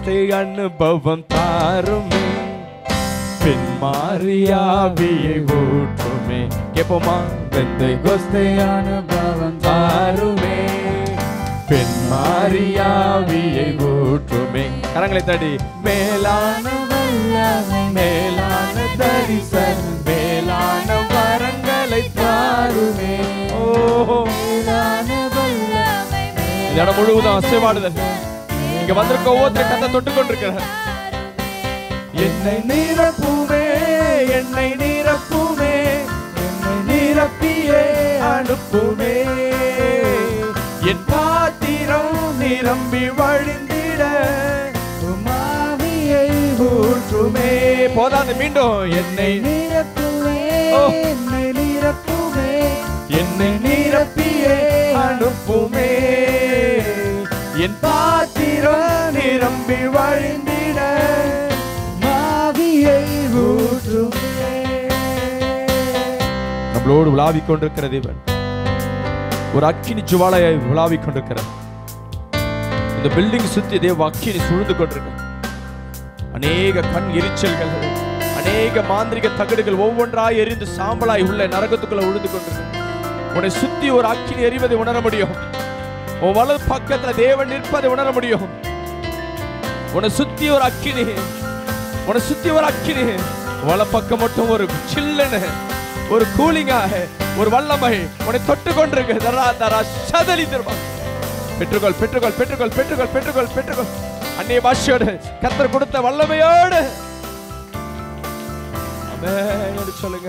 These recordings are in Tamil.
கோஸ்தே அனுபவம் தாருமே பின் மாறியாவியை ஊற்றுமே கேப்போமா பெந்தை கோஸ்தே அனுபவம் தாருமே பின் மாறியாவியை ஊற்றுமே கரங்களை தடி மேலான வல்லமை மேலான தரிசனம் மேலான வரங்களை தாருமே ஓ மேலான வல்லமை இந்த இடம் முழுவதும் அசைவாடுதல் இங்க வந்திருக்க ஒவ்வொருத்தர் கத்தை தொட்டு கொண்டிருக்கிறார் என்னை நிரப்புமே என்னை நிரப்புமே என்னை நிரப்பியே அனுப்புமே என் பாத்திரம் நிரம்பி வழிந்திட உமாவியை ஊற்றுமே போதாது மீண்டும் என்னை நிரப்புமே ஓ. என்னை நிரப்புமே என்னை நிரப்பியே அனுப்புமே என் பாத்திரம் நிரம்பி வழிந்திட மாவியை ஊற்றுமே நம்மளோடு விழாவிக் கொண்டிருக்கிற தேவன் ஒரு அக்கினி ஜுவாலையை விழாவிக் கொண்டிருக்கிறார் இந்த பில்டிங் சுத்தி தேவ அக்கினி சுழ்ந்து கொண்டிருக்க அநேக கண் எரிச்சல்கள் அநேக மாந்திரிக தகடுகள் ஒவ்வொன்றாய் எரிந்து சாம்பலாய் உள்ள நரகத்துக்குள்ள உழுந்து கொண்டிருக்கு உன்னை சுத்தி ஒரு அக்கினி எரிவதை உணர முடியும் உன் வலது பக்கத்துல தேவன் நிற்பதை உணர முடியும் உன்னை சுத்தி ஒரு அக்கினி உன்னை சுத்தி ஒரு அக்கினி வல பக்கம் மட்டும் ஒரு சில்லுன்னு ஒரு கூலிங்காக ஒரு வல்லமை உன்னை தொட்டு கொண்டிருக்கு தரா தரா சதலி திரும்ப பெற்றுக்கொள் பெற்றுக்கொள் பெற்றுக்கொள் பெற்றுக்கொள் பெற்றுக்கொள் பெற்றுக்கொள் அந்நிய பாஷையோடு கத்தர் கொடுத்த வல்லமையோடு ஆமென் என்று சொல்லுங்க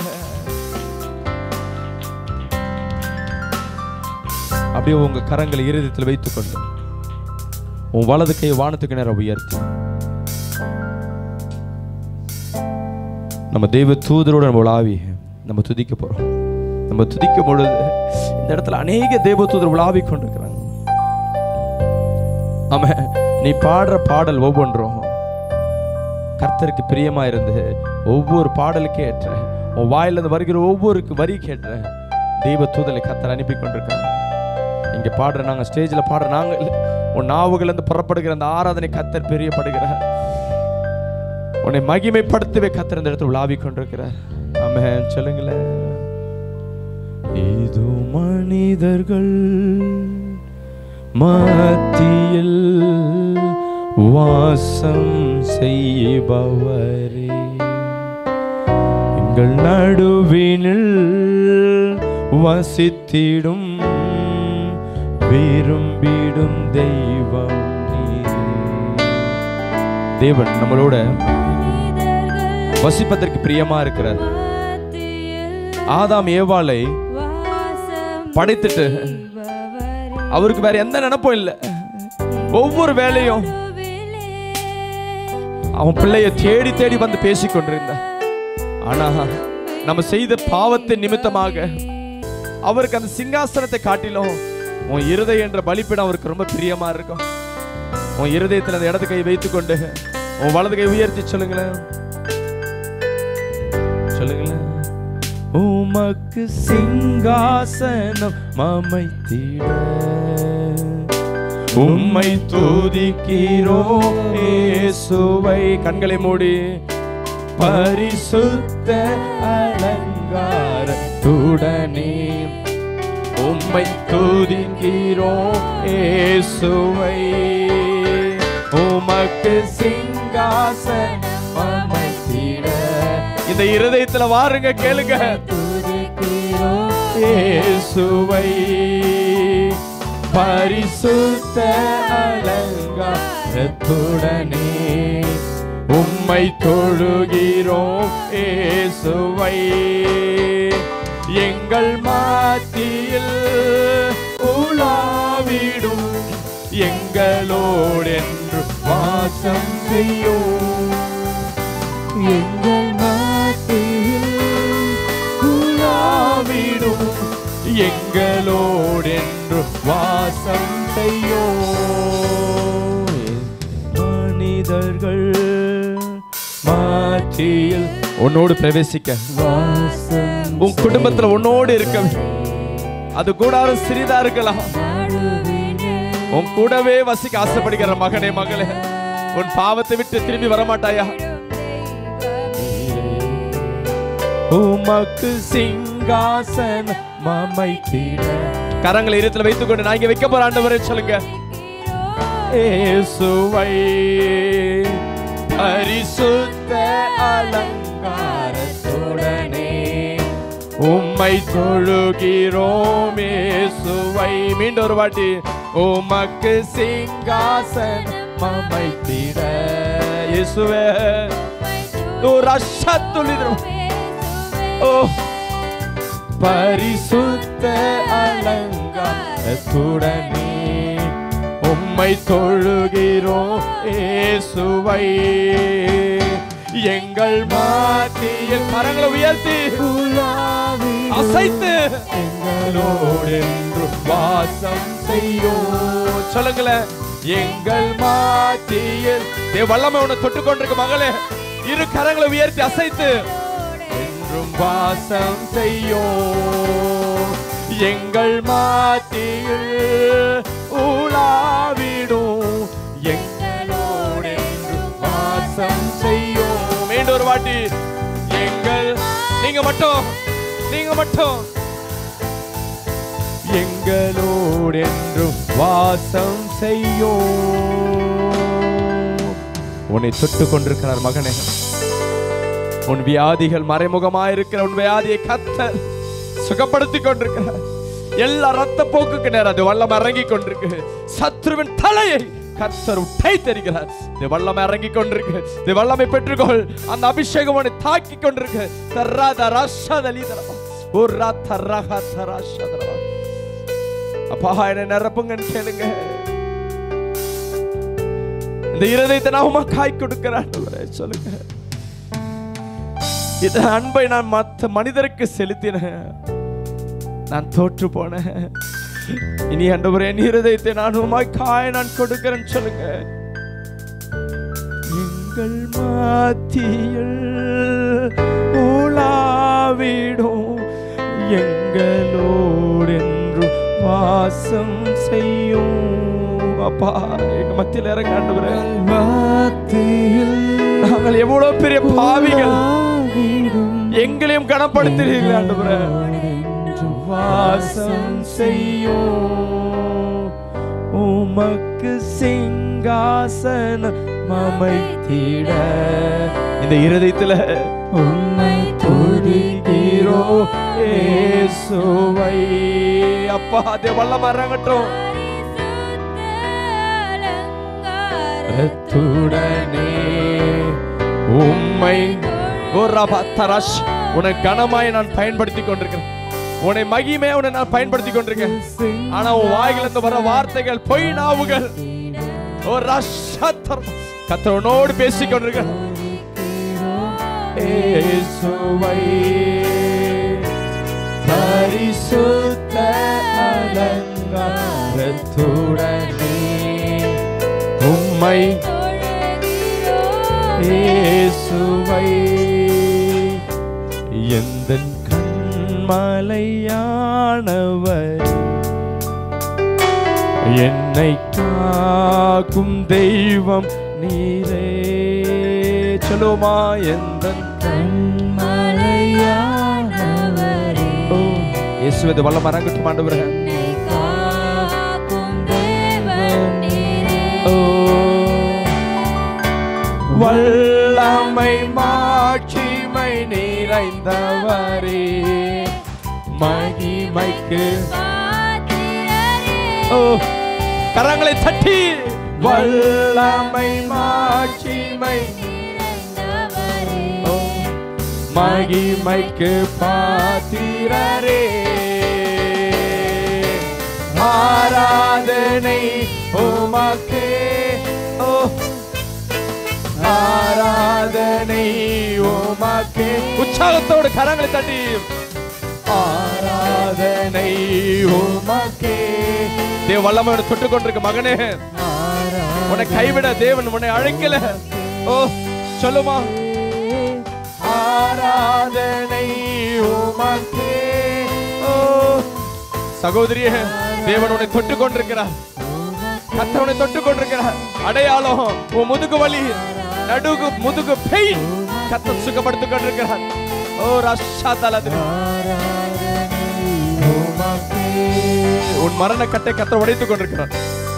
அப்படியே உங்க கரங்களை இருதயத்தில் வைத்துக்கொண்டு உன் வலது கை வானத்துக்கு நேரம் உயர்த்தி நம்ம தெய்வ தூதரோட நம்ம உலாவி நம்ம துதிக்க போறோம் நம்ம துதிக்கும் பொழுது இந்த இடத்துல அநேக தெய்வ தூதர் உலாவி கொண்டிருக்கிறாங்க ஆமா நீ பாடுற பாடல் ஒவ்வொன்றும் கர்த்தருக்கு பிரியமா இருந்து ஒவ்வொரு பாடலுக்கு ஏற்ற உன் வாயிலிருந்து வருகிற ஒவ்வொரு வரிக்கு ஏற்ற தெய்வ தூதலை கர்த்தர் அனுப்பி கொண்டிருக்காங்க இங்க பாடுற நாங்க ஸ்டேஜ்ல பாடுற நாங்க இல்ல. உன் நாவுகள் இருந்து புறப்படுகிற அந்த ஆராதனை கத்தர் பெரியப்படுகிறார் உன்னை மகிமைப்படுத்தவே கத்தர் இந்த இடத்துல உலாவிக் கொண்டிருக்கிறார் ஆமென் சொல்லுங்களேன் இது மனிதர்கள் மத்தியில் வாசம் செய்பவரே எங்கள் நடுவினில் வசித்திடும் விரும்பிடும் தெய்வம் நீரே. தேவன் நம்மளோட வசிப்பதற்கு பிரியமா இருக்கிறார் ஆதாம் ஏவாளை படைத்துட்டு அவருக்கு வேற எந்த நினைப்பும் இல்லை ஒவ்வொரு வேலையும் அவன் பிள்ளைய தேடி தேடி வந்து பேசிக் கொண்டிருந்தார் ஆனா நம்ம செய்த பாவத்தின் நிமித்தமாக அவருக்கு அந்த சிங்காசனத்தை காட்டிலும் உன் இருதயம் என்ற பலிப்பிடம் அவருக்கு ரொம்ப பிரியமா இருக்கும் உன் இருதயத்தில் அந்த இடது கை வைத்துக்கொண்டு உன் வலது கை உயர்த்தி சொல்லுங்களேன் சொல்லுங்களேன் உமக்கு சிங்காசனம் அமைத்திட உம்மை துதிக்கிறோ இயேசுவை கண்களை மூடி பரிசுத்த அலங்காரத்துடனே உம்மை துதிக்கிறோ இயேசுவை உமக்கு சிங்காசனம் அமைத்திட இந்த இருதயத்துல வாருங்க கேளுங்க இயேசுவை பரிசுத்த அலங்காரத்துடனே உம்மை தொழுகிறோம் இயேசுவை எங்கள் மாத்தியில் உலாவிடும் எங்களோடென்று வாசம் செய்யும் எங்கள் மத்தியில் உலாவிடும் எங்களோடென்று வாசம் செய்யோ மனிதர்கள் மாற்றியில் உன்னோடு பிரவேசிக்க வாசம் உன் குடும்பத்துல உன்னோடு இருக்க அது கூடாரம் சிறிதா இருக்கலாம் நடுவினில் உன் கூடவே வசிக்க ஆசைப்படுகிற மகனே மகளே உன் பாவத்தை விட்டு திரும்பி வரமாட்டாயா உமக்கு சிங்காசன மமைத்திட கரங்களை இருத்துல வைத்துக் கொண்டு நான் இங்க வைக்க போற ஆண்டவரே சொல்லுங்க இயேசுவை பரிசுத்த அலங்காரத்துடனே உம்மை தொழுகிறோம் இயேசுவை மீண்டும் ஒரு வாட்டி உமக்கு சிங்காசனம் அமைத்திட இயேசுவே ஒரு அஷத்துளிரும் ஓ பரிசுத்த அலங்காரத்துடனே உம்மை தொழுகிறோம் இயேசுவை எங்கள் மாத்தியில் கரங்களை உயர்த்தி அசைத்து எங்களோடு என்றும் வாசம் செய்யும் சொல்லுங்களேன் எங்கள் மாத்தியில் ஏ வல்லமை உன்னை தொட்டு கொண்டிருக்க மகளே இரு கரங்களை உயர்த்தி அசைத்து என்றும் வாசம் செய்யும் எங்கள் மாத்தியில் உலாவிடும் எங்களோடு என்றும் வாசம் செய்யும் மீண்டும் ஒரு வாட்டி எங்கள் நீங்க மட்டும் நீங்க மட்டும் எங்களோடு என்றும் வாசம் செய்யும் உன்னை தொட்டு கொண்டிருக்கிறார் மகனே உன் வியாதிகள் மறைமுகமாயிருக்கிற உன் வியாதியை கத்தர் சுகப்படுத்தி கொண்டிருக்கிறார் எல்லா ரத்த போக்குக்கு நேரம் அது வல்லம் இறங்கி கொண்டிருக்கு சத்ருவின் தலையை கர்த்தர் உட்டை தெரிகிறார் இது வல்லம் இறங்கி கொண்டிருக்கு இது வல்லமை பெற்றுக்கொள் அந்த அபிஷேகம் உன்னை தாக்கி கொண்டிருக்கு தர்ராத ராஷாதலி தரமா ஒரு ராத்த ரகா தராஷாதரமா அப்பா என்னை நிரப்புங்கன்னு கேளுங்க இந்த இருதயத்தை நான் உமக்காய் கொடுக்கிறேன் சொல்லுங்க இந்த அன்பை நான் மற்ற மனிதருக்கு செலுத்தினேன் நான் தோற்று போனேன் இனி ஆண்டவரே என் இருதயத்தை நான் உமக்காய் நான் கொடுக்கிறேன் சொல்லுங்க எங்கள் மாத்தியில் உலாவிடும் எங்களோடு என்று வாசம் செய்யும் அப்பா எங்க மத்தியில் இறங்க ஆண்டவரே நாங்கள் எவ்வளவு பெரிய பாவிகள் எங்களையும் கனப்படுத்துகிறீர்கள் ஆண்டவரே வாசம் செய்யும் உமக்கு சிங்காசனம் அமைத்திட இந்த இருதயத்துல உம்மை துதிக்கிறோ இயேசுவை அப்பா அதே வல்லம் இறங்கட்டும் ரத்துடனே உம்மை ஒரு தரஷ் உன்னை கனமாய் நான் பயன்படுத்தி கொண்டிருக்கிறேன் உன்னை மகிமே உன்னை நான் பயன்படுத்தி கொண்டிருக்கேன் ஆனா உன் வாயிலிருந்து வர வார்த்தைகள் பொய் நாவுகள் ஒரு ரஷத்தர் கத்தவனோடு பேசிக் கொண்டிருக்கிறேன் இயேசுவை பரிசுத்த அலங்காரத்துடனே உம்மை இயேசுவை எந்த கண்மலையானவர் என்னை காக்கும் தெய்வம் நீரே சொல்லுமா எந்த ஓ இயேசுவது வல்ல மரங்கட்டும் ஆண்டவரே ஓ வல்லமை மாட்சிமை நிறைந்தவரே மகிமைக்கு ஓ கரங்களை தட்டி வல்லமை மாட்சிமை ஓ மகிமைக்கு பாத்திரரே ஆராதனை உமக்கே ஓ ஆராதனை உமக்கே உற்சாகத்தோடு கரங்களை தட்டி ஆராதனை உமக்கே தேவ வல்லமையோட தொட்டு கொண்டிருக்க மகனே உன்னை கைவிட தேவன் உன்னை அழைக்கல ஓ சொல்லுமா ஆராதனை உமக்கே ஓ சகோதரியே தேவன் உன்னை தொட்டு கொண்டிருக்கிறார் கத்தவனை தொட்டு கொண்டிருக்கிறார் அடையாளம் உன் முதுகு வலி நடுகு முதுகு பெயின் கத்த சுகப்படுத்திக் கொண்டிருக்கிறார் ஓ ரஷா தலது உன் மரண கட்டை கத்த உடைத்துக் கொண்டிருக்கிறார்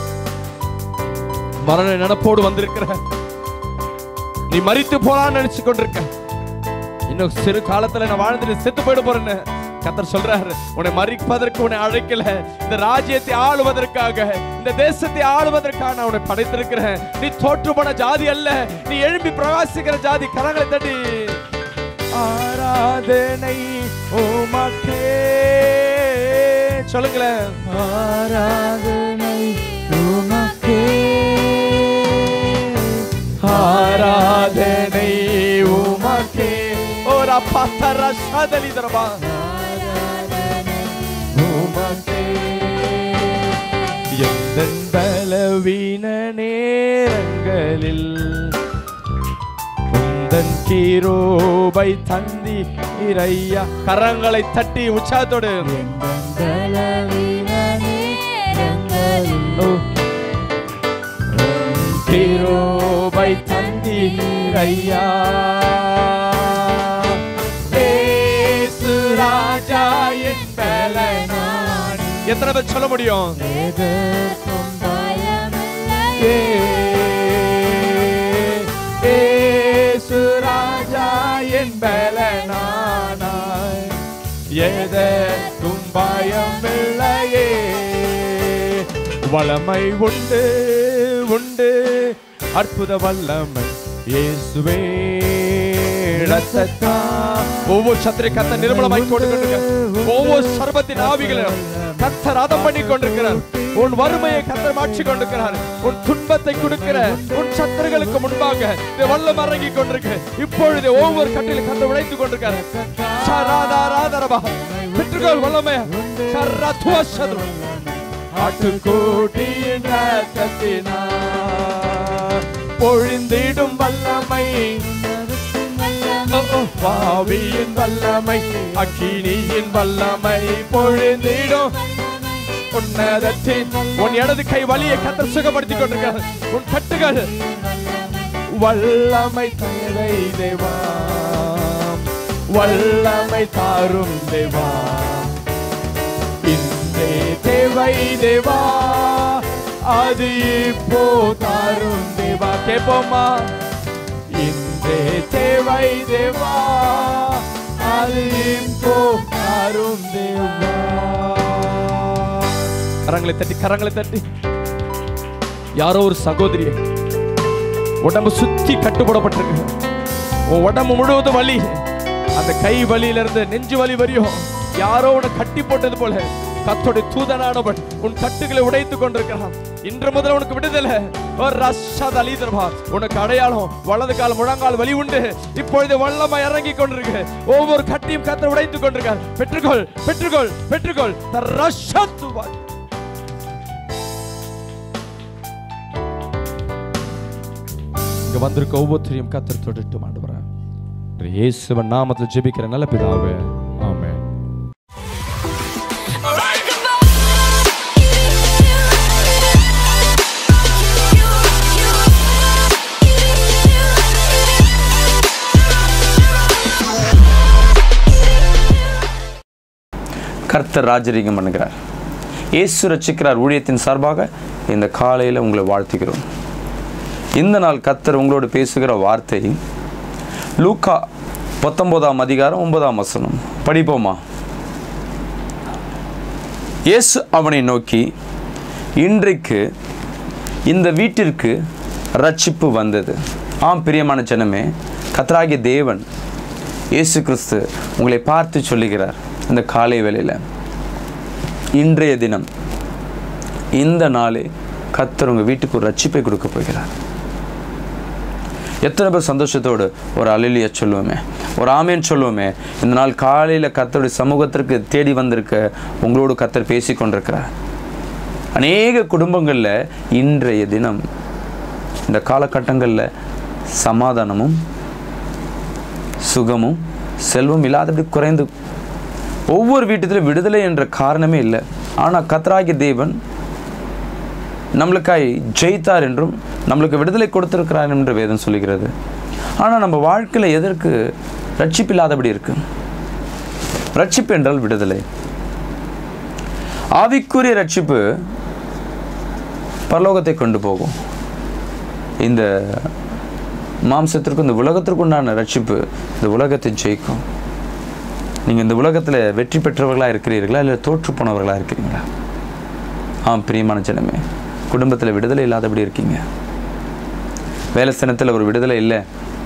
மரண நினப்போடு வந்திருக்கிற நீ மரித்து போலான்னு நினைச்சு கொண்டிருக்க இன்னும் சிறு காலத்துல நான் வாழ்ந்துட்டு செத்து போயிட போறேன்னு கத்தர் சொல்றாரு உன்னை மறிப்பதற்கு உன்னை அழைக்கல இந்த ராஜ்யத்தை ஆளுவதற்காக இந்த தேசத்தை ஆளுவதற்காக நான் உன்னை படைத்திருக்கிறேன் நீ தோற்று போன ஜாதி அல்ல நீ எழும்பி பிரகாசிக்கிற ஜாதி கரங்களை தட்டி ஆராதனை உமக்கே சொல்லுங்களேன் ஆராதனை உமக்கே ஆராதனை உமக்கே ஒரு பத்தர சதலி தரமா உமக்கே எந்த பலவீன நேரங்களில் உந்தன் கீரோபை தந்தி இறையா கரங்களை தட்டி உற்சாகத்தோடு ஓ. கிருபை தந்தீரையா ஏசு ராஜா என் பலனான். எத்தனை பேர் சொல்ல முடியும் ஏ, ஏசு ராஜா என் பலனானாய் எதற்கும் பயமில்லையே வளமை உண்டு உண்டு அற்புத வல்லமை இயேசுவே ரத்தத்தா ஒவ்வொரு சத்திரை கத்த நிர்மலமாய் கொண்டிருக்க ஒவ்வொரு சர்வத்தின் ஆவிகளும் கத்த ரதம் பண்ணி கொண்டிருக்கிறார் உன் வறுமையை கத்தர் மாற்றி கொண்டிருக்கிறார் உன் துன்பத்தை கொடுக்கிற உன் சத்துருகளுக்கு முன்பாக இந்த வல்லம் இறங்கி கொண்டிருக்கு இப்பொழுது ஒவ்வொரு கட்டிலும் கத்த உழைத்துக் கொண்டிருக்கிறார் சராதாராதரபா பெற்றுக்கொள் வல்லமை கர்ரத்வசது ஆட்டுக்கூட்டியின் ரத்தத்தினார் பொழிந்திடும் வல்லமை ஓ, ஓ, பாவியின் வல்லமை அக்கினியின் வல்லமை பொழிந்திடும் உன்னதத்தின் உன் இடது கை வலியை கத்தர் சுகப்படுத்திக் கொண்டிருக்கிறார் உன் கட்டுகள் வல்லமை தேவை தேவா வல்லமை தாரும் தேவா இன்றே தேவை தேவா அது இப்போ தாரும் தேவா கேட்போமா இன்றே தேவை தேவா அது இப்போ தாரும் தேவா கரங்களை தட்டி கரங்களை தட்டி யாரோ ஒரு சகோதரிய உடம்பு சுத்தி கட்டுப்படப்பட்டிருக்கு உன் உடம்பு முழுவதும் வலி அந்த கை வலியில இருந்து நெஞ்சு வலி வரையும் யாரோ உன்னை கட்டி போட்டது போல கத்தோடைய தூதனானவன் உன் கட்டுகளை உடைத்துக் கொண்டிருக்கிறான் இன்று முதல் உனக்கு விடுதலை ஒரு ரஷாத் அலிதர்பா உனக்கு அடையாளம் வலது கால் முழங்கால் வலி உண்டு இப்பொழுது வல்லமா இறங்கி கொண்டிருக்கு ஒவ்வொரு கட்டியும் கத்த உடைத்துக் கொண்டிருக்கார் பெற்றுக்கொள் பெற்றுக்கொள் பெற்றுக்கொள் த ரஷத் வ- இங்க வந்திருக்க ஒவ்வொருத்தரையும் கத்தர் தொட்டுட்டு மாண்டுவரேன் இயேசுவன் நாமத்தில் ஜெபிக்கிற நல்ல பிதாவே ஆமென் கர்த்தர் ராஜரீகம் பண்ணுகிறார் இயேசு ரட்சிக்கிறார் ஊழியத்தின் சார்பாக இந்த காலையில் உங்களை வாழ்த்துகிறோம் இந்த நாள் கர்த்தர் உங்களோடு பேசுகிற வார்த்தை லூக்கா பத்தொன்பதாம் அதிகாரம் ஒன்பதாம் வசனம் படிப்போமா இயேசு அவனை நோக்கி இன்றைக்கு இந்த வீட்டிற்கு ரட்சிப்பு வந்தது ஆம் பிரியமான ஜனமே கத்தராகிய தேவன் இயேசு கிறிஸ்து உங்களை பார்த்து சொல்லுகிறார் இந்த காலை வேளையில் இன்றைய தினம் இந்த நாளே கத்தர் உங்கள் வீட்டுக்கு ஒரு ரட்சிப்பை கொடுக்க போகிறார் எத்தனை பேர் சந்தோஷத்தோடு ஒரு அலிலிய சொல்லுவோமே ஒரு ஆமேன் சொல்லுவோமே இந்த நாள் காலையில் கத்தருடைய சமூகத்திற்கு தேடி வந்திருக்க உங்களோடு கத்தர் பேசி கொண்டிருக்கிறார் அநேக குடும்பங்களில் இன்றைய தினம் இந்த காலகட்டங்களில் சமாதானமும் சுகமும் செல்வம் இல்லாதபடி குறைந்து ஒவ்வொரு வீட்டத்திலும் விடுதலை என்ற காரணமே இல்லை ஆனால் கத்தராகிய தேவன் நம்மளுக்காய் ஜெயித்தார் என்றும் நம்மளுக்கு விடுதலை கொடுத்திருக்கிறார் என்று வேதம் சொல்லுகிறது ஆனால் நம்ம வாழ்க்கையில் எதற்கு ரட்சிப்பு இல்லாதபடி இருக்கு ரட்சிப்பு என்றால் விடுதலை ஆவிக்குரிய ரட்சிப்பு பரலோகத்தை கொண்டு போகும் இந்த மாம்சத்திற்கும் இந்த உலகத்திற்கும் உண்டான ரட்சிப்பு இந்த உலகத்தை ஜெயிக்கும் நீங்கள் இந்த உலகத்தில் வெற்றி பெற்றவர்களாக இருக்கிறீர்களா இல்லை தோற்று போனவர்களாக இருக்கிறீங்களா ஆம் பிரியமான ஜனமே குடும்பத்தில் விடுதலை இல்லாதபடி இருக்கீங்க வேலை ஸ்தனத்தில் ஒரு விடுதலை இல்லை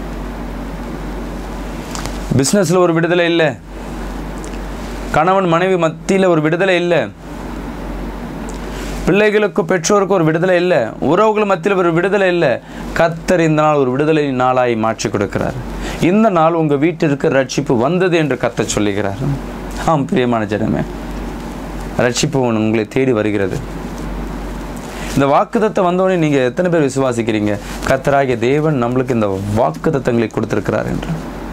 பிஸ்னஸில் ஒரு விடுதலை இல்லை கணவன் மனைவி மத்தியில் ஒரு விடுதலை இல்லை பிள்ளைகளுக்கும் பெற்றோருக்கும் ஒரு விடுதலை இல்லை உறவுகள் மத்தியில் ஒரு விடுதலை இல்லை கத்தர் இந்த நாள் ஒரு விடுதலை நாளாய் மாற்றி கொடுக்கிறார் இந்த நாள் உங்கள் வீட்டிற்கு ரட்சிப்பு வந்தது என்று கத்தர் சொல்லுகிறார் ஆம் பிரியமான ஜனமே ரட்சிப்பு உங்களை தேடி வருகிறது இந்த வாக்குதத்தை வந்தோடனே நீங்கள் எத்தனை பேர் விசுவாசிக்கிறீங்க கத்தராகிய தேவன் நம்மளுக்கு இந்த வாக்குதத்தங்களை கொடுத்திருக்கிறார் என்று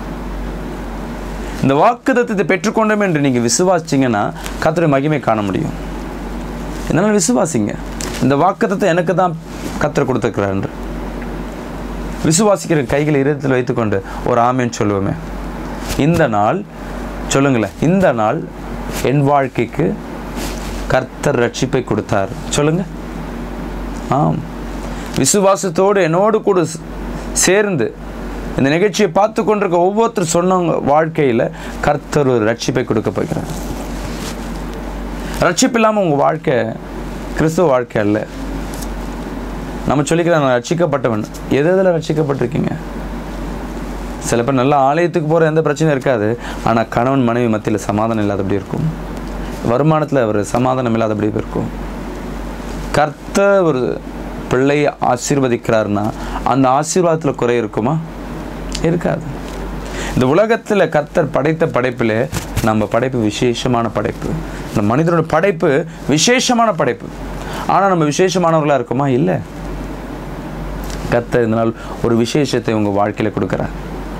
இந்த வாக்குதத்தத்தை பெற்றுக்கொண்டோம் என்று நீங்கள் விசுவாசிச்சீங்கன்னா கத்தருடைய மகிமை காண முடியும் இதனால் விசுவாசிங்க இந்த வாக்குத்தத்தை எனக்கு தான் கத்தர் கொடுத்துருக்கிறார் என்று விசுவாசிக்கிற கைகளை இதயத்தில் வைத்துக்கொண்டு ஒரு ஆமேன்னு சொல்லுவோமே இந்த நாள் சொல்லுங்களேன் இந்த நாள் என் வாழ்க்கைக்கு கர்த்தர் ரட்சிப்பை கொடுத்தார் சொல்லுங்க ஆம் விசுவாசத்தோடு என்னோடு கூட ஸ்- சேர்ந்து இந்த நிகழ்ச்சியை பார்த்து கொண்டிருக்க ஒவ்வொருத்தர் சொன்னவங்க வாழ்க்கையில் கர்த்தர் ஒரு ரட்சிப்பை கொடுக்க போகிறார் ரட்சிப்பு இல்லாமல் உங்கள் வாழ்க்கை கிறிஸ்துவ வாழ்க்கை அல்ல நம்ம சொல்லிக்கிறோம் நான் ரட்சிக்கப்பட்டவன் எது எதில் ரட்சிக்கப்பட்டிருக்கீங்க சில பேர் நல்ல ஆலயத்துக்கு போகிற எந்த பிரச்சனையும் இருக்காது ஆனால் கணவன் மனைவி மத்தியில் சமாதானம் இல்லாதபடி இருக்கும் வருமானத்தில் ஒரு சமாதானம் இல்லாதபடி இருக்கும் கர்த்தர் ஒரு பிள்ளையை ஆசீர்வதிக்கிறாருன்னா அந்த ஆசீர்வாதத்தில் குறை இருக்குமா இருக்காது இந்த உலகத்தில் கர்த்தர் படைத்த படைப்பில் நம்ம படைப்பு விசேஷமான படைப்பு இந்த மனிதனோட படைப்பு விசேஷமான படைப்பு ஆனால் நம்ம விசேஷமானவர்களாக இருக்குமா இல்லை கர்த்தர் இந்த நாள் ஒரு விசேஷத்தை உங்கள் வாழ்க்கையில் கொடுக்குறார்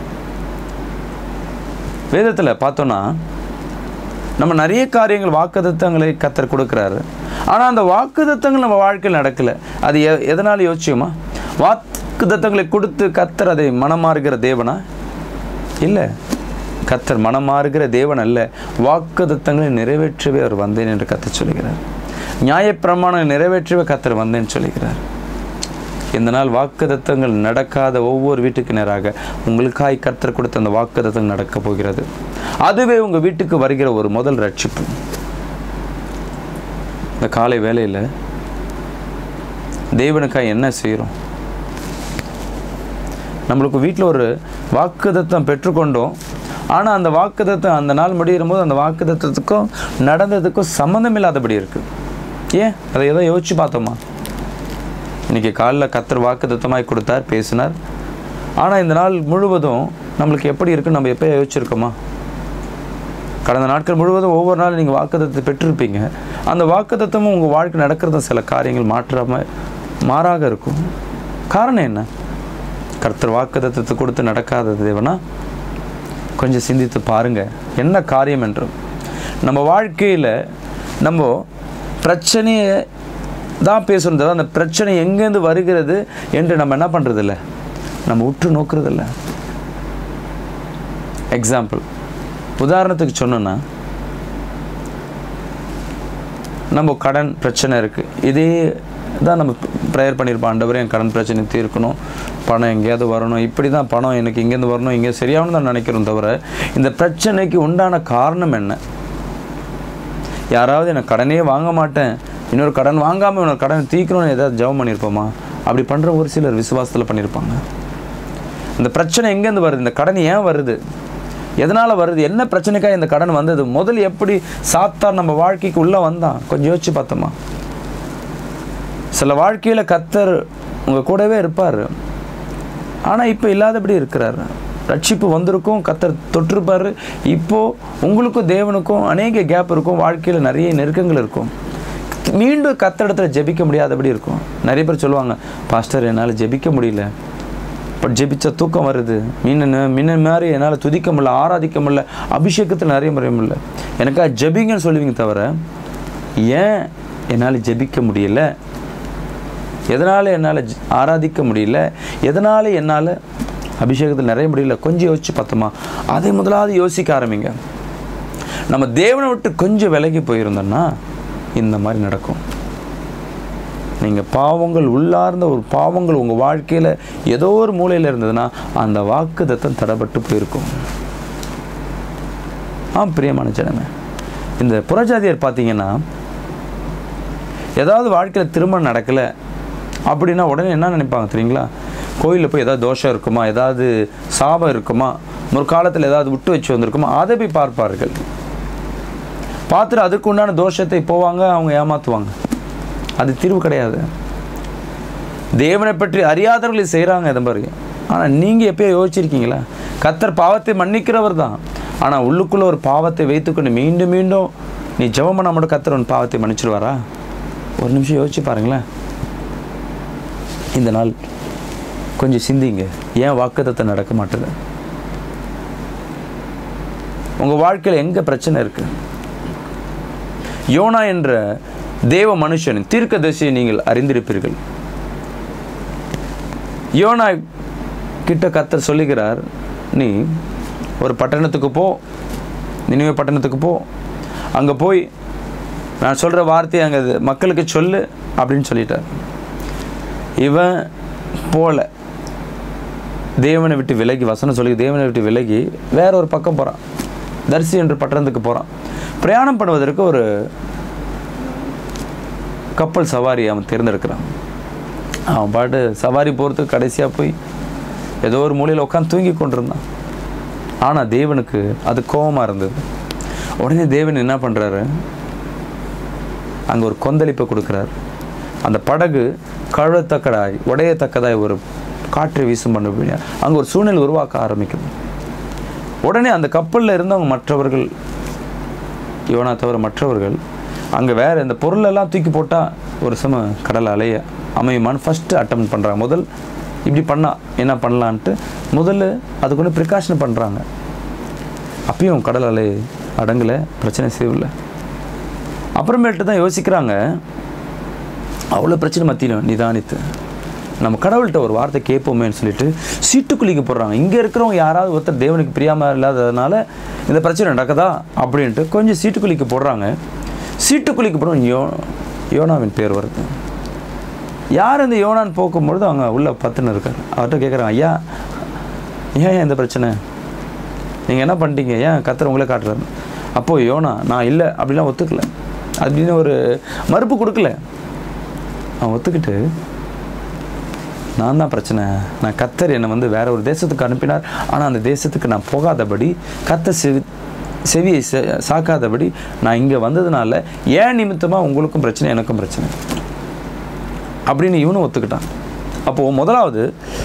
வேதத்தில் பார்த்தோன்னா நம்ம நிறைய காரியங்கள் வாக்குதத்தங்களை கத்தர் கொடுக்குறாரு ஆனால் அந்த வாக்குதத்தங்கள் நம்ம வாழ்க்கையில் நடக்கலை அது எ எதனால் யோசிச்சுமா வாக்குதத்தங்களை கொடுத்து கத்தர் அதை மனமாறுகிற தேவனா இல்லை கத்தர் மனமாறுகிற தேவன் அல்ல வாக்குதத்தங்களை நிறைவேற்றவே அவர் வந்தேன் என்று கத்தர் சொல்லுகிறார் நியாயப்பிரமாணம் நிறைவேற்றவே கத்தர் வந்தேன்னு சொல்லுகிறார் இந்த நாள் வாக்குதத்தங்கள் நடக்காத ஒவ்வொரு வீட்டுக்கு நேராக உங்களுக்காய் கர்த்தர் கொடுத்த அந்த வாக்குதத்தங்கள் நடக்க போகிறது அதுவே உங்கள் வீட்டுக்கு வருகிற ஒரு முதல் ரட்சிப்பு இந்த காலை வேளையில் தேவனுக்காய் என்ன செய்கிறோம் நம்மளுக்கு வீட்டில் ஒரு வாக்குதத்தம் பெற்றுக்கொண்டோம் ஆனால் அந்த வாக்குதத்தம் அந்த நாள் முடிகிற போது அந்த வாக்குதத்தத்துக்கும் நடந்ததுக்கும் சம்மந்தம் இல்லாதபடி இருக்குது ஏன் அதை ஏதோ யோசிச்சு பார்த்தோமா இன்னைக்கு காலைல கத்தர் வாக்குத்தத்தமாய் கொடுத்தார் பேசினார் ஆனால் இந்த நாள் முழுவதும் நம்மளுக்கு எப்படி இருக்குன்னு நம்ம எப்போ யோசிச்சிருக்கோமா கடந்த நாட்கள் முழுவதும் ஒவ்வொரு நாள் நீங்கள் வாக்குத்தத்தை பெற்றிருப்பீங்க அந்த வாக்குத்தத்தமும் உங்கள் வாழ்க்கை நடக்கிறதும் சில காரியங்கள் மாற்றாமல் மாறாக இருக்கும் காரணம் என்ன கர்த்தர் வாக்குத்தத்தை கொடுத்து நடக்காதது தேவனா கொஞ்சம் சிந்தித்து பாருங்க என்ன காரியம் என்று நம்ம வாழ்க்கையில் நம்ம பிரச்சனையை தான் பேசுகிறோம் தவிர அந்த பிரச்சனை எங்கேருந்து வருகிறது என்று நம்ம என்ன பண்ணுறதில்ல நம்ம உற்று நோக்கிறதில்ல எக்ஸாம்பிள் உதாரணத்துக்கு சொன்னோன்னா நம்ம கடன் பிரச்சனை இருக்குது இதே தான் நம்ம ப்ரேயர் பண்ணியிருப்போம் ஆண்டவரே என் கடன் பிரச்சனை தீர்க்கணும் பணம் எங்கேயாவது வரணும் இப்படி தான் பணம் எனக்கு இங்கேருந்து வரணும் இங்கே சரியாகணும் தான் நினைக்கிறோம் தவிர இந்த பிரச்சனைக்கு உண்டான காரணம் என்ன யாராவது எனக்கு கடனே வாங்க மாட்டேன் இன்னொரு கடன் வாங்காமல் இன்னொரு கடன் தீர்க்கணும்னு ஏதாவது ஜெபம் பண்ணியிருப்போமா அப்படி பண்ணுற ஒரு சிலர் விசுவாசத்தில் பண்ணியிருப்பாங்க இந்த பிரச்சனை எங்கேருந்து வருது இந்த கடன் ஏன் வருது எதனால் வருது என்ன பிரச்சனைக்காக இந்த கடன் வந்தது முதல்ல எப்படி சாத்தான் நம்ம வாழ்க்கைக்கு உள்ளே வந்தான் கொஞ்சம் யோசிச்சு பார்த்தோமா சில வாழ்க்கையில் கத்தர் உங்கள் கூடவே இருப்பார் ஆனால் இப்போ இல்லாதபடி இருக்கிறார் ரட்சிப்பு வந்திருக்கும் கத்தர் தொட்டிருப்பார் இப்போது உங்களுக்கும் தேவனுக்கும் அநேக கேப் இருக்கும் வாழ்க்கையில் நிறைய நெருக்கங்கள் இருக்கும் மீண்டும் கத்தரிடத்துல ஜெபிக்க முடியாதபடி இருக்கும் நிறைய பேர் சொல்லுவாங்க பாஸ்டர் என்னால் ஜெபிக்க முடியல பட் ஜெபிச்ச தூக்கம் வருது மீன மின்ன மாதிரி என்னால் துதிக்க முடியல ஆராதிக்க முடியல அபிஷேகத்தில் நிறைய முறைய முடியல எனக்கா ஜெபிங்கன்னு சொல்லுவீங்க தவிர ஏன் என்னால் ஜெபிக்க முடியல எதனால் என்னால் ஜ- ஆராதிக்க முடியல எதனால் என்னால் அபிஷேகத்தில் நிறைய முடியல கொஞ்சம் யோசிச்சு பார்த்தோமா அதை முதலாவது யோசிக்க ஆரம்பிங்க நம்ம தேவனை விட்டு கொஞ்சம் விலகி போயிருந்தோம்னா இந்த மாதிரி நடக்கும் நீங்கள் பாவங்கள் உள்ளார்ந்த ஒரு பாவங்கள் உங்கள் வாழ்க்கையில் ஏதோ ஒரு மூலையில் இருந்ததுன்னா அந்த வாக்கு தத்தம் தடப்பட்டு போயிருக்கும் ஆ பிரியமான ஜனமே இந்த புறஜாதியர் பார்த்தீங்கன்னா ஏதாவது வாழ்க்கையில் திருமணம் நடக்கலை அப்படின்னா உடனே என்ன நினைப்பாங்க தெரியுங்களா கோயிலில் போய் ஏதாவது தோஷம் இருக்குமா ஏதாவது சாபம் இருக்குமா முற்காலத்தில் ஏதாவது விட்டு வச்சு வந்திருக்குமா அதை போய் பார்ப்பார்கள் பார்த்துட்டு அதுக்கு உண்டான தோஷத்தை போவாங்க அவங்க ஏமாற்றுவாங்க அது தீர்வு கிடையாது தேவனை பற்றி அறியாதவர்களை செய்கிறாங்க இதை மாதிரி ஆனால் நீங்கள் எப்பயோ யோசிச்சிருக்கீங்களா கத்தர் பாவத்தை மன்னிக்கிறவர் தான் ஆனால் உள்ளுக்குள்ளே ஒரு பாவத்தை வைத்துக்கொண்டு மீண்டும் மீண்டும் நீ ஜெபம் பண்ண மட்டும் கத்தர் உன் பாவத்தை மன்னிச்சிடுவாரா ஒரு நிமிஷம் யோசிச்சு பாருங்களேன் இந்த நாள் கொஞ்சம் சிந்திங்க ஏன் வாக்குத்தத்தை நடக்க மாட்டுது உங்கள் வாழ்க்கையில் எங்கே பிரச்சனை இருக்குது யோனா என்ற தேவ மனுஷன் தீர்க்கதரிசியை நீங்கள் அறிந்திருப்பீர்கள் யோனா கிட்ட கத்தர் சொல்லுகிறார் நீ ஒரு பட்டணத்துக்கு போ நினைவு பட்டணத்துக்கு போ அங்கே போய் நான் சொல்கிற வார்த்தையை அங்கே மக்களுக்கு சொல்லு அப்படின்னு சொல்லிட்டார் இவன் போல தேவனை விட்டு விலகி வசனம் சொல்லி தேவனை விட்டு விலகி வேற ஒரு பக்கம் போகிறான் தரிசி என்ற பட்டணத்துக்கு போகிறான் பிரயாணம் பண்ணுவதற்கு ஒரு கப்பல் சவாரி அவன் தேர்ந்தெடுக்கிறான் அவன் பாட்டு சவாரி போகிறதுக்கு கடைசியாக போய் ஏதோ ஒரு மூலையில் உட்காந்து தூங்கி கொண்டிருந்தான் ஆனால் தேவனுக்கு அது கோபமாக இருந்தது உடனே தேவன் என்ன பண்ணுறாரு அங்கே ஒரு கொந்தளிப்பை கொடுக்குறார் அந்த படகு கழுவத்தக்கதாய் உடையத்தக்கதாய் ஒரு காற்று வீசும் பண்ண அங்கே ஒரு சூழ்நிலை உருவாக்க ஆரம்பிக்கும் உடனே அந்த கப்பலில் இருந்தவங்க மற்றவர்கள் யோனா தவிர மற்றவர்கள் அங்கே வேறு இந்த பொருளெல்லாம் தூக்கி போட்டால் ஒரு சம கடல் அலைய அமையுமான்னு ஃபஸ்ட்டு அட்டம் பண்ணுறாங்க முதல் இப்படி பண்ணா என்ன பண்ணலான்ட்டு முதல்ல அதுக்குள்ள ப்ரிகாஷன் பண்ணுறாங்க அப்பயும் கடல் அலை அடங்கலை பிரச்சனை செய்யல அப்புறமேட்டு தான் யோசிக்கிறாங்க அவ்வளோ பிரச்சனை மத்தியிலும் நிதானித்து நம்ம கடவுள்கிட்ட ஒரு வார்த்தை கேட்போமேன்னு சொல்லிட்டு சீட்டுக்குழிக்கு போடுறாங்க இங்கே இருக்கிறவங்க யாராவது ஒருத்தர் தேவனுக்கு பிரியாமல் இல்லாததுனால இந்த பிரச்சனை நடக்குதா அப்படின்ட்டு கொஞ்சம் சீட்டுக்குழிக்கு போடுறாங்க சீட்டுக்குழிக்கு போடுறோம் யோ யோனாவின் பேர் வருது யார் இந்த யோனான்னு போக்கும்பொழுது அவங்க உள்ள பத்துன்னு இருக்கார் அவர்கிட்ட கேட்குறாங்க ஐயா ஏன் ஏன் இந்த பிரச்சனை நீங்கள் என்ன பண்ணிட்டீங்க ஏன் கத்தர் உங்களே காட்டுறாரு அப்போது யோனா நான் இல்லை அப்படிலாம் ஒத்துக்கல அப்படின்னு ஒரு மறுப்பு கொடுக்கல அவன் ஒத்துக்கிட்டு நான் தான் பிரச்சனை நான் கத்தர் என்னை வந்து வேற ஒரு தேசத்துக்கு அனுப்பினார் ஆனால் அந்த தேசத்துக்கு நான் போகாதபடி கத்த செவி செவியை செ- சாக்காதபடி நான் இங்கே வந்ததுனால ஏன் நிமித்தமாக உங்களுக்கும் பிரச்சனை எனக்கும் பிரச்சனை அப்படின்னு இவனும் ஒத்துக்கிட்டான் அப்போது முதலாவது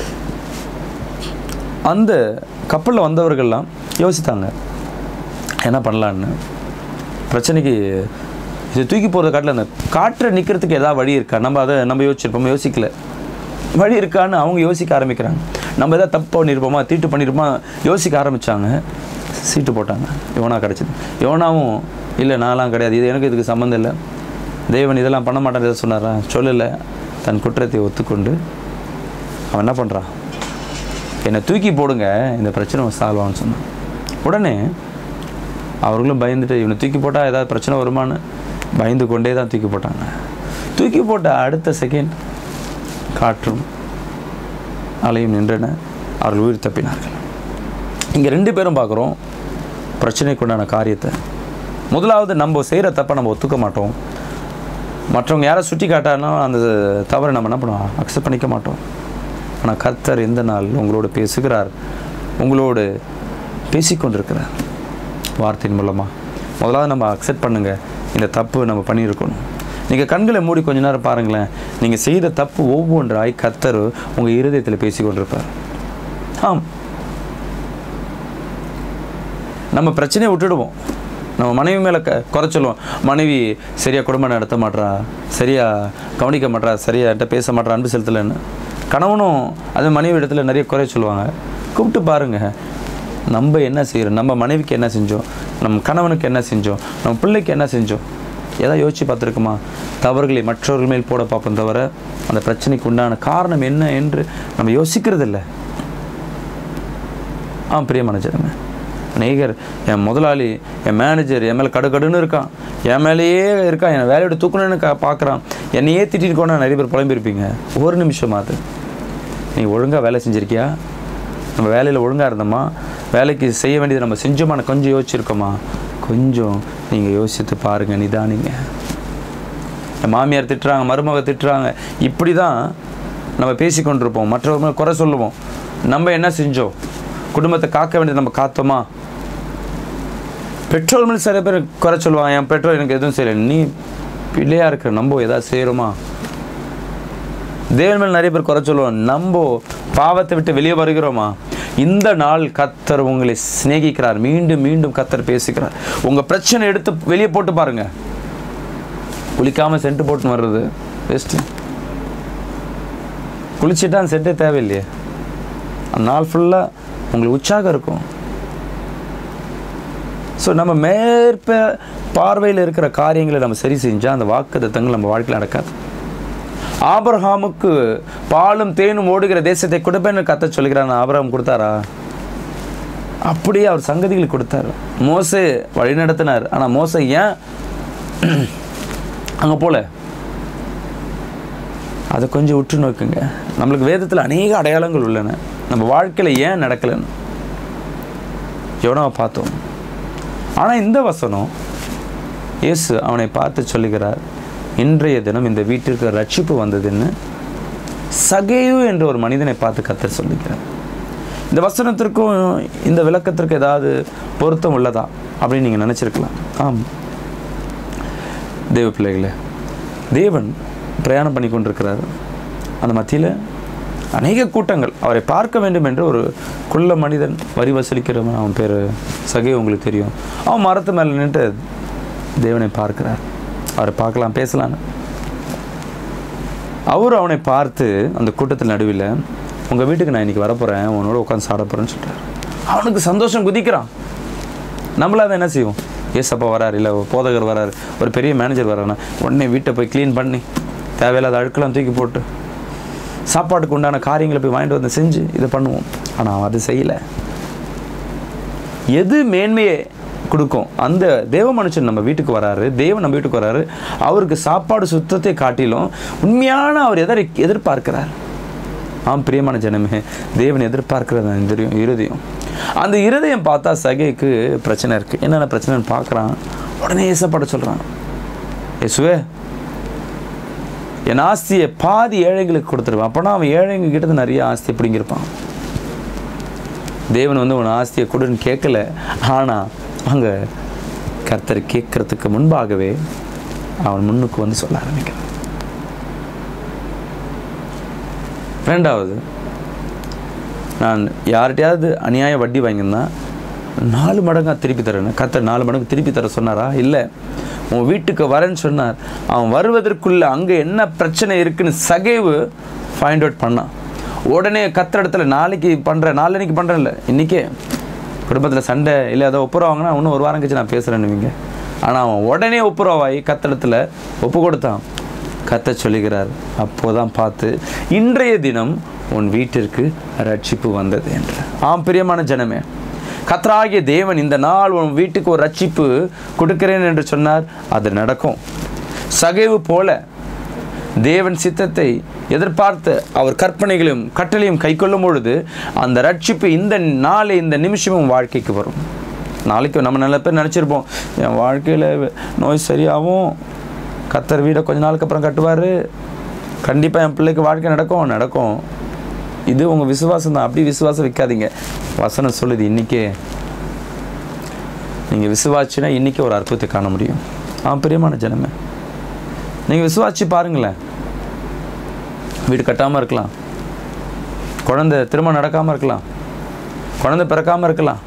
அந்த கப்பலில் வந்தவர்கள்லாம் யோசித்தாங்க என்ன பண்ணலான்னு பிரச்சனைக்கு இது தூக்கி போகிறத காட்டில் அந்த காற்றை நிற்கிறதுக்கு ஏதாவது வழி இருக்கா நம்ம அதை நம்ம யோசிச்சிருப்போம் யோசிக்கல வழி இருக்கான்னு அவங்க யோசிக்க ஆரம்பிக்கிறாங்க நம்ம எதாவது தப்பு பண்ணியிருப்போமா தீட்டு பண்ணியிருப்போமா யோசிக்க ஆரம்பித்தாங்க சீட்டு போட்டாங்க யோனா கிடச்சிது யோனாவும் இல்லை நான்லாம் கிடையாது இது எனக்கு இதுக்கு சம்மந்தம் இல்லை தேவன் இதெல்லாம் பண்ண மாட்டேன் எதை சொன்னாரா சொல்லலை தன் குற்றத்தை ஒத்துக்கொண்டு அவன் என்ன பண்ணுறான் என்னை தூக்கி போடுங்க இந்த பிரச்சனை சால்வ் ஆகும்னு சொன்னான் உடனே அவர்களும் பயந்துட்டு இவனை தூக்கி போட்டால் ஏதாவது பிரச்சனை வருமான்னு பயந்து கொண்டே தான் தூக்கி போட்டாங்க தூக்கி போட்ட அடுத்த செகண்ட் காற்றும் அலையும் நின்றன அவர்கள் உயிர் தப்பினார்கள் இங்கே ரெண்டு பேரும் பார்க்குறோம் பிரச்சனைக்குண்டான காரியத்தை முதலாவது நம்ம செய்கிற தப்பை நம்ம ஒத்துக்க மாட்டோம் மற்றவங்க யாரை சுட்டி காட்டானா அந்த தவறை நம்ம என்ன பண்ணுவோம் அக்செப்ட் பண்ணிக்க மாட்டோம் ஆனால் கர்த்தர் எந்த நாள் உங்களோடு பேசுகிறார் உங்களோடு பேசிக்கொண்டிருக்கிறார் வார்த்தையின் மூலமாக முதலாவது நம்ம அக்செப்ட் பண்ணுங்கள் இந்த தப்பு நம்ம பண்ணியிருக்கணும் நீங்கள் கண்களை மூடி கொஞ்ச நேரம் பாருங்களேன் நீங்கள் செய்த தப்பு ஒவ்வொன்றாய் கர்த்தர் உங்கள் இருதயத்தில் பேசி கொண்டிருப்பார் ஆம் நம்ம பிரச்சனையை விட்டுடுவோம் நம்ம மனைவி மேலே க குறை சொல்லுவோம் மனைவி சரியாக குடும்பம் நடத்த மாட்றா சரியாக கவனிக்க மாட்றா சரியாக என்கிட்ட பேச மாட்றா அன்பு செலுத்தலைன்னு கணவனும் அது மனைவி இடத்துல நிறைய குறை சொல்லுவாங்க கூப்பிட்டு பாருங்க நம்ம என்ன செய்கிறோம் நம்ம மனைவிக்கு என்ன செஞ்சோம் நம்ம கணவனுக்கு என்ன செஞ்சோம் நம்ம பிள்ளைக்கு என்ன செஞ்சோம் ஏதாவது யோசிச்சு பார்த்துருக்குமா தவறுகளை மற்றவர்கள் மேல் போட பார்ப்போம் தவிர அந்த பிரச்சனைக்கு உண்டான காரணம் என்ன என்று நம்ம யோசிக்கிறதில்ல ஆ பிரியமான ஜனமே அநேகர் என் முதலாளி என் மேனேஜர் என் மேலே கடுகடுன்னு இருக்கான் என் மேலேயே இருக்கான் என் வேலையோட தூக்கணும்னு கா பார்க்குறான் என்னையே திட்டிட்டு போனால் நிறைய பேர் புலம்பிருப்பீங்க ஒரு நிமிஷம் அது நீ ஒழுங்காக வேலை செஞ்சுருக்கியா நம்ம வேலையில் ஒழுங்காக இருந்தோமா வேலைக்கு செய்ய வேண்டியதை நம்ம செஞ்சோமா கொஞ்சம் யோசிச்சிருக்கோமா கொஞ்சம் நீங்கள் யோசித்து பாருங்கள் நிதானிங்க என் மாமியார் திட்டுறாங்க மருமக திட்டுறாங்க இப்படி தான் நம்ம பேசி கொண்டிருப்போம் மற்றவங்க குறை சொல்லுவோம் நம்ம என்ன செஞ்சோம் குடும்பத்தை காக்க வேண்டியது நம்ம காத்தோமா பெட்ரோல் மேலே சில பேர் குறை சொல்லுவாங்க என் பெட்ரோல் எனக்கு எதுவும் செய்யலை நீ பிள்ளையாக இருக்கிற நம்ம ஏதாவது செய்கிறோமா தேவன் மேல் நிறைய பேர் குறை சொல்லுவோம் நம்ம பாவத்தை விட்டு வெளியே வருகிறோமா இந்த நாள் கத்தர் உங்களை சிநேகிக்கிறார் மீண்டும் மீண்டும் கத்தர் பேசுகிறார் உங்கள் பிரச்சனை எடுத்து வெளியே போட்டு பாருங்க குளிக்காமல் சென்ட்டு போட்டு வர்றது பெஸ்ட்டு குளிச்சுட்டா அந்த சென்ட்டே தேவையில்லையே அந்த நாள் ஃபுல்லாக உங்களுக்கு உற்சாகம் இருக்கும் ஸோ நம்ம மேற்ப பார்வையில் இருக்கிற காரியங்களை நம்ம சரி செஞ்சால் அந்த வாக்குத்தத்தங்கள் நம்ம வாழ்க்கையில் நடக்காது ஆபிரகாமுக்கு பாலும் தேனும் ஓடுகிற தேசத்தை கொடுப்பேன்னு கத்த சொல்கிறான் ஆபிரகாம் கொடுத்தாரா அப்படியே அவர் சங்கதிகள் கொடுத்தார் மோசே வழி நடத்தினார் ஆனால் மோசை ஏன் அங்கே போல அதை கொஞ்சம் உற்று நோக்குங்க நம்மளுக்கு வேதத்தில் அநேக அடையாளங்கள் உள்ளன நம்ம வாழ்க்கையில் ஏன் நடக்கலைன்னு எவனோ பார்த்தோம் ஆனால் இந்த வசனம் இயேசு அவனை பார்த்து சொல்லுகிறார் இன்றைய தினம் இந்த வீட்டிற்கு ரட்சிப்பு வந்ததுன்னு சகேயு என்ற ஒரு மனிதனை பார்த்து கத்தர் சொல்லுகிறார் இந்த வசனத்திற்கும் இந்த விளக்கத்திற்கு ஏதாவது பொருத்தம் உள்ளதா அப்படின்னு நீங்கள் நினச்சிருக்கலாம் ஆம் தேவ பிள்ளைகளே தேவன் பிரயாணம் பண்ணி கொண்டிருக்கிறார் அந்த மத்தியில் அநேக கூட்டங்கள் அவரை பார்க்க வேண்டும் என்று ஒரு குள்ள மனிதன் வரி வசூலிக்கிறவன் அவன் பேர் சகே உங்களுக்கு தெரியும் அவன் மரத்து மேலே நின்று தேவனை பார்க்கிறார் அவரை பார்க்கலாம் பேசலான்னு அவர் அவனை பார்த்து அந்த கூட்டத்தில் நடுவில் உங்கள் வீட்டுக்கு நான் இன்னைக்கு வரப்போகிறேன் உன்னோட உட்காந்து சாட போகிறேன்னு சொல்கிறார் அவனுக்கு சந்தோஷம் குதிக்கிறான் நம்மளாத என்ன செய்வோம் ஏசப்பா வராரு இல்லை போதகர் வராரு ஒரு பெரிய மேனேஜர் வரானா உடனே வீட்டை போய் க்ளீன் பண்ணி தேவையில்லாத அழுக்கெல்லாம் தூக்கி போட்டு சாப்பாட்டுக்கு உண்டான காரியங்களை போய் வாங்கிட்டு வந்து செஞ்சு இதை பண்ணுவோம் ஆனால் அவன் அது செய்யலை எது மேன்மையை கொடுக்கும் அந்த தேவ மனுஷன் நம்ம வீட்டுக்கு வராரு தேவன் நம்ம வீட்டுக்கு வராரு அவருக்கு சாப்பாடு சுத்தத்தை காட்டிலும் உண்மையான அவர் எதை எதிர்பார்க்கிறார் ஆம் பிரியமான ஜனமே தேவன் எதிர்பார்க்கிறது அந்த இருதயம் இருதயம் அந்த இருதயம் பார்த்தா சகைக்கு பிரச்சனை இருக்குது என்னென்ன பிரச்சனைன்னு பார்க்குறான் உடனே ஏசப்பட சொல்கிறான் இயேசுவே என் ஆஸ்தியை பாதி ஏழைங்களுக்கு கொடுத்துருவேன் அப்போனா அவன் ஏழைங்க கிட்ட இருந்து நிறைய ஆஸ்தி பிடிங்கிருப்பான் தேவன் வந்து உன் ஆஸ்தியை கொடுன்னு கேட்கல ஆனால் அங்கே கர்த்தர் கேட்கறதுக்கு முன்பாகவே அவன் முன்னுக்கு வந்து சொல்ல ஆரம்பிக்கிறான் ரெண்டாவது நான் யார்கிட்டயாவது அநியாய வட்டி வாங்கியிருந்தா நாலு மடங்காக திருப்பி தரேன் கர்த்தர் நாலு மடங்கு திருப்பி தர சொன்னாரா இல்லை உன் வீட்டுக்கு வரேன்னு சொன்னார் அவன் வருவதற்குள்ள அங்கே என்ன பிரச்சனை இருக்குன்னு சகைவு ஃபைண்ட் அவுட் பண்ணான் உடனே கத்திர இடத்துல நாளைக்கு பண்ணுறேன் நாளைக்கு பண்ணுறேன் இல்லை இன்றைக்கே குடும்பத்தில் சண்டை இல்லை ஏதோ ஒப்புரவு வாங்கினா இன்னும் ஒரு வாரம் கழிச்சு நான் பேசுகிறேன்னுவீங்க ஆனால் அவன் உடனே ஒப்புரவாகி கத்தடத்தில் ஒப்பு கொடுத்தான் கத்த சொல்லுகிறார் அப்போதான் பார்த்து இன்றைய தினம் உன் வீட்டிற்கு ரட்சிப்பு வந்தது என்று ஆம் பிரியமான ஜனமே கத்தராகிய தேவன் இந்த நாள் உன் வீட்டுக்கு ஒரு ரட்சிப்பு கொடுக்கிறேன் என்று சொன்னார் அது நடக்கும் சகைவு போல தேவன் சித்தத்தை எதிர்பார்த்து அவர் கற்பனைகளையும் கட்டளையும் கைக்கொள்ளும் பொழுது அந்த ரட்சிப்பு இந்த நாளை இந்த நிமிஷமும் வாழ்க்கைக்கு வரும் நாளைக்கு நம்ம நல்ல பேர் நினச்சிருப்போம் என் வாழ்க்கையில் நோய் சரியாகும் கத்தர் வீடை கொஞ்ச நாளுக்கு அப்புறம் கட்டுவார் கண்டிப்பாக என் பிள்ளைக்கு வாழ்க்கை நடக்கும் நடக்கும் இது உங்கள் விசுவாசம் தான் அப்படி விசுவாசம் வைக்காதீங்க வசனம் சொல்லுது இன்றைக்கே நீங்கள் விசுவாச்சினா இன்றைக்கே ஒரு அற்புதத்தை காண முடியும் ஆ பிரியமான ஜனமே நீங்கள் விசுவாச்சு பாருங்களேன் வீடு கட்டாமல் இருக்கலாம் குழந்தை திருமணம் நடக்காமல் இருக்கலாம் குழந்தை பிறக்காமல் இருக்கலாம்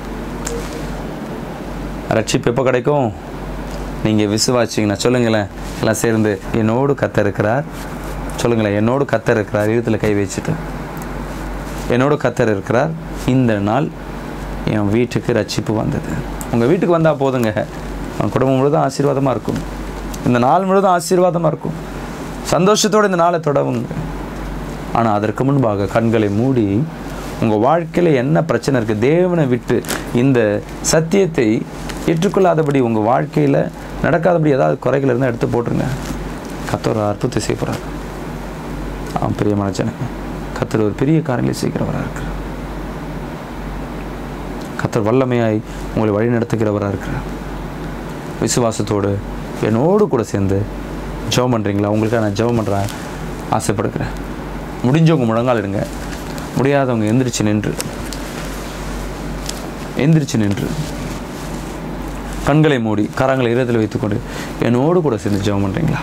ரட்சிப்பு எப்போ கிடைக்கும் நீங்கள் விசுவாச்சிங்கன்னா சொல்லுங்களேன் எல்லாம் சேர்ந்து என்னோடு கத்த இருக்கிறார் சொல்லுங்களேன் என்னோடு கத்தர் இருக்கிறார் இழுத்தில் கை வச்சுட்டு என்னோடு கத்தர் இருக்கிறார் இந்த நாள் என் வீட்டுக்கு ரட்சிப்பு வந்தது உங்கள் வீட்டுக்கு வந்தால் போதுங்க உங்கள் குடும்பம் முழுதும் ஆசீர்வாதமாக இருக்கும் இந்த நாள் முழுதும் ஆசீர்வாதமாக இருக்கும் சந்தோஷத்தோடு இந்த நாளை தொடவுங்க ஆனால் அதற்கு முன்பாக கண்களை மூடி உங்கள் வாழ்க்கையில் என்ன பிரச்சனை இருக்குது தேவனை விட்டு இந்த சத்தியத்தை ஏற்றுக்கொள்ளாதபடி உங்கள் வாழ்க்கையில் நடக்காதபடி ஏதாவது குறைகள் இருந்தால் எடுத்து போட்டுருங்க கத்தர் ஒரு அற்புதத்தை செய்ய போகிறார் ஆ பிரியமான ஜனங்க கத்தர் ஒரு பெரிய காரியங்களை செய்கிறவராக இருக்கிறார் கத்தர் வல்லமையாய் உங்களை வழி நடத்துகிறவராக இருக்கிறார் விசுவாசத்தோடு என்னோடு கூட சேர்ந்து ஜெபம் பண்ணுறீங்களா உங்களுக்காக நான் ஜெபம் பண்ணுறேன் ஆசைப்படுகிறேன் முடிஞ்சவங்க முழங்கால் இருங்க முடியாதவங்க எந்திரிச்சு நின்று எந்திரிச்சு நின்று கண்களை மூடி கரங்களை இரத்தில் வைத்துக்கொண்டு என்னோடு கூட சேர்ந்து ஜெபம் பண்ணுறீங்களா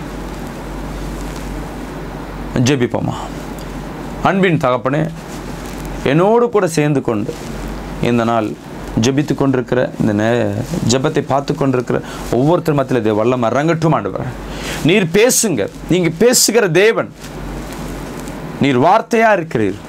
ஜெபிப்போமா அன்பின் தகப்பனே என்னோடு கூட சேர்ந்து கொண்டு இந்த நாள் ஜெபித்து கொண்டிருக்கிற இந்த நே ஜெபத்தை பார்த்து கொண்டிருக்கிற ஒவ்வொருத்தர் மத்தியில் இதை வல்லம் அரங்கட்டும் ஆண்டவர் நீர் பேசுங்க நீங்க பேசுகிற தேவன் நீர் வார்த்தையா இருக்கிறீர்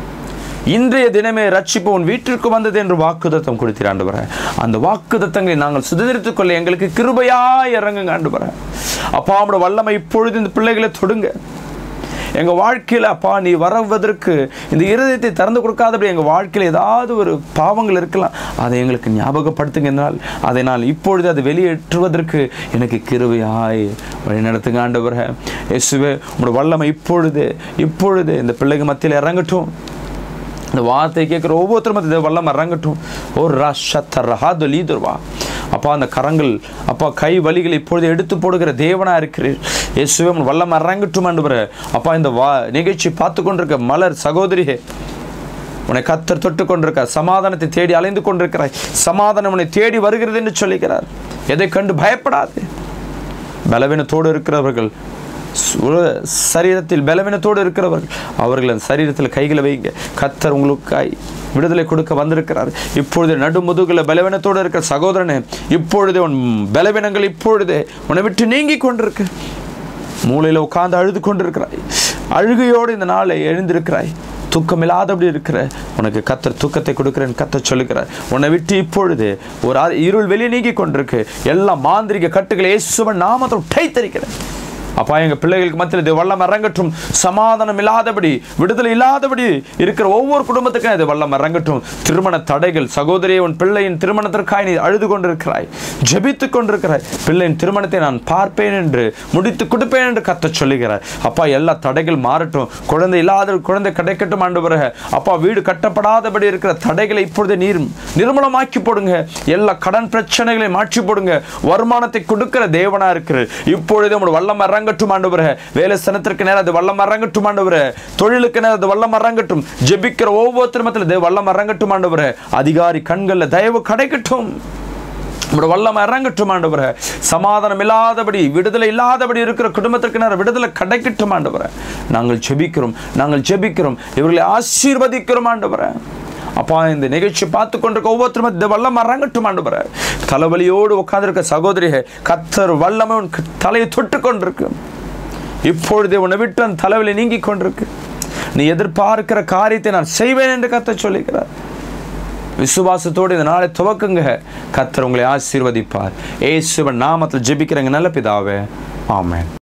இன்றைய தினமே ரட்சிப்பு உன் வீட்டிற்கு வந்தது என்று வாக்குதத்தம் கொடுத்தீர் ஆண்டவரே அந்த வாக்குதத்தங்களை நாங்கள் சுதந்திரித்துக் கொள்ள எங்களுக்கு கிருபையாய் இறங்குங்க ஆண்டவரே அப்பா அவனோட வல்லமை இப்பொழுது இந்த பிள்ளைகளை தொடுங்க எங்க வாழ்க்கையில அப்பா நீ வரவதற்கு இந்த இருதயத்தை திறந்து கொடுக்காதபடி எங்க வாழ்க்கையில ஏதாவது ஒரு பாவங்கள் இருக்கலாம் அதை எங்களுக்கு ஞாபகப்படுத்துங்க என்றால் அதை நான் இப்பொழுது அதை வெளியேற்றுவதற்கு எனக்கு கிருபையாய் வழி நடத்துங்க ஆண்டவரே இயேசுவே உங்களோட வல்லமை இப்பொழுது இப்பொழுது இந்த பிள்ளைங்க மத்தியில் இறங்கட்டும் இந்த வார்த்தை கேட்குற ஒவ்வொருத்தரும் அந்த வல்லம் இறங்கட்டும் ஓ ரஷத்த ரஹாது லீதுர்வா அப்பா அந்த கரங்கள் அப்பா கை வலிகளை இப்பொழுது எடுத்து போடுகிற தேவனா இருக்கிறீர் இயேசுவே உன் வல்லம் இறங்கட்டும் ஆண்டவரே அப்பா இந்த வா நிகழ்ச்சி பார்த்து கொண்டிருக்க மலர் சகோதரியே உன்னை கத்தர் தொட்டு கொண்டிருக்க சமாதானத்தை தேடி அலைந்து கொண்டிருக்கிறாய் சமாதானம் உன்னை தேடி வருகிறது என்று சொல்லிக்கிறார் எதை கண்டு பயப்படாது பலவீனத்தோடு இருக்கிறவர்கள் சு- சரீரத்தில் பலவீனத்தோடு இருக்கிறவர்கள் அவர்கள் அந்த சரீரத்தில் கைகளை வைங்க கத்தர் உங்களுக்காய் விடுதலை கொடுக்க வந்திருக்கிறார் இப்பொழுது நடுமுதுகில் பலவீனத்தோடு இருக்கிற சகோதரனே இப்பொழுது உன் பலவீனங்கள் இப்பொழுதே உன்னை விட்டு நீங்கி கொண்டிருக்கு மூலையில் உட்கார்ந்து அழுது கொண்டிருக்கிறாய் அழுகையோடு இந்த நாளை எழுந்திருக்கிறாய் தூக்கம் இல்லாதபடி இருக்கிற உனக்கு கத்தர் தூக்கத்தை கொடுக்கிறேன் கத்தர் சொல்லுகிறார் உன்னை விட்டு இப்பொழுது ஒரு அ- இருள் வெளியே நீங்கி கொண்டிருக்கு எல்லா மாந்திரிக கட்டுகளை இயேசுவன் நாமத்தை உடைத்தரிக்கிறேன் அப்பா எங்க பிள்ளைகளுக்கு மத்தியில் இது வல்லம் இறங்கட்டும் சமாதானம் இல்லாதபடி விடுதலை இல்லாதபடி இருக்கிற ஒவ்வொரு குடும்பத்துக்கும் இது வல்லம் இறங்கட்டும் திருமண தடைகள் சகோதரியை உன் பிள்ளையின் திருமணத்திற்காய் நீ அழுது கொண்டிருக்கிறாய் ஜெபித்துக் கொண்டிருக்கிறாய் பிள்ளையின் திருமணத்தை நான் பார்ப்பேன் என்று முடித்து கொடுப்பேன் என்று கத்தச் சொல்லுகிறாய் அப்பா எல்லா தடைகள் மாறட்டும் குழந்தை இல்லாத குழந்தை கிடைக்கட்டும் ஆண்டு பிறகு அப்பா வீடு கட்டப்படாதபடி இருக்கிற தடைகளை இப்பொழுது நீர் நிர்மூலமாக்கி போடுங்க எல்லா கடன் பிரச்சனைகளை மாற்றி போடுங்க வருமானத்தை கொடுக்கிற தேவனா இருக்கிற இப்பொழுது உங்களோட வல்லம் இறங்கட்டும் ஆண்டவரே வேலை ஸ்தலத்திற்கு நேரம் அது வல்லம் இறங்கட்டும் ஆண்டவரே தொழிலுக்கு நேரம் அது வல்லம் இறங்கட்டும் ஜெபிக்கிற ஒவ்வொருத்தர் மத்தியில் வல்லம் இறங்கட்டும் ஆண்டவரே அதிகாரி கண்களில் தயவு கிடைக்கட்டும் நம்முடைய வல்லம் இறங்கட்டும் ஆண்டவரே சமாதானம் இல்லாதபடி விடுதலை இல்லாதபடி இருக்கிற குடும்பத்திற்கு நேரம் விடுதலை கிடைக்கட்டும் ஆண்டவரே நாங்கள் ஜெபிக்கிறோம் நாங்கள் ஜெபிக்கிறோம் இவர்களை ஆசீர்வதிக்கிறோம் ஆண்டவரே அப்பா இந்த நிகழ்ச்சி பார்த்து கொண்டிருக்க ஒவ்வொருத்தரும் இந்த வல்லம் இறங்கட்டும் ஆண்டவரே தலைவலியோடு உட்கார்ந்திருக்க சகோதரியை கத்தர் வல்லமை உன் தலையை தொட்டு கொண்டிருக்கு இப்பொழுதே உன்னை விட்டு அந்த தலைவலி நீங்கி கொண்டிருக்கு நீ எதிர்பார்க்கிற காரியத்தை நான் செய்வேன் என்று கத்த சொல்லுகிறார் விசுவாசத்தோடு இந்த நாளை துவக்குங்க கத்தர் உங்களை ஆசீர்வதிப்பார் ஏசுவன் நாமத்தில் ஜெபிக்கிறங்க நல்ல பிதாவே ஆமென்